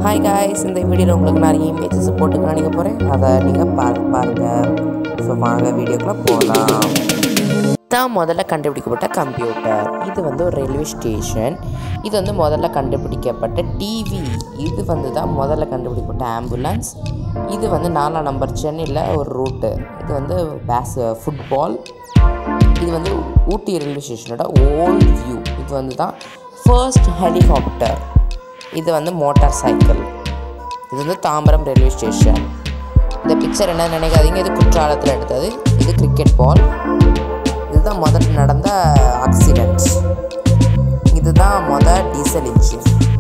hi guys இந்த வீடியோவில் உங்களுக்கு நிறைய இமேஜஸ் போட்டு காணிக்க போகிறேன் அதை நீங்கள் பார்த்து பாருங்கள் ஸோ வாங்க வீடியோக்குள்ளே போகலாம் தான் முதல்ல கண்டுபிடிக்கப்பட்ட கம்ப்யூட்டர் இது வந்து ஒரு ரயில்வே ஸ்டேஷன் இது வந்து முதல்ல கண்டுபிடிக்கப்பட்ட டிவி இது வந்து தான் முதல்ல கண்டுபிடிக்கப்பட்ட ஆம்புலன்ஸ் இது வந்து நாலாம் நம்பர் சென்னையில் ஒரு ரூட்டு இது வந்து பேஸ் ஃபுட்பால் இது வந்து ஊட்டி ரயில்வே ஸ்டேஷனோட ஓல்ட் வியூ இது வந்து தான் ஃபர்ஸ்ட் ஹெலிகாப்டர் இது வந்து மோட்டார் சைக்கிள் இது வந்து தாம்பரம் ரயில்வே ஸ்டேஷன் இந்த பிக்சர் என்ன நினைக்காதீங்க இது குற்றாலத்தில் எடுத்தது இது கிரிக்கெட் பால் இதுதான் முதல்ல நடந்த ஆக்சிடென்ட் இதுதான் மொதல் டீசல் இன்ஜின்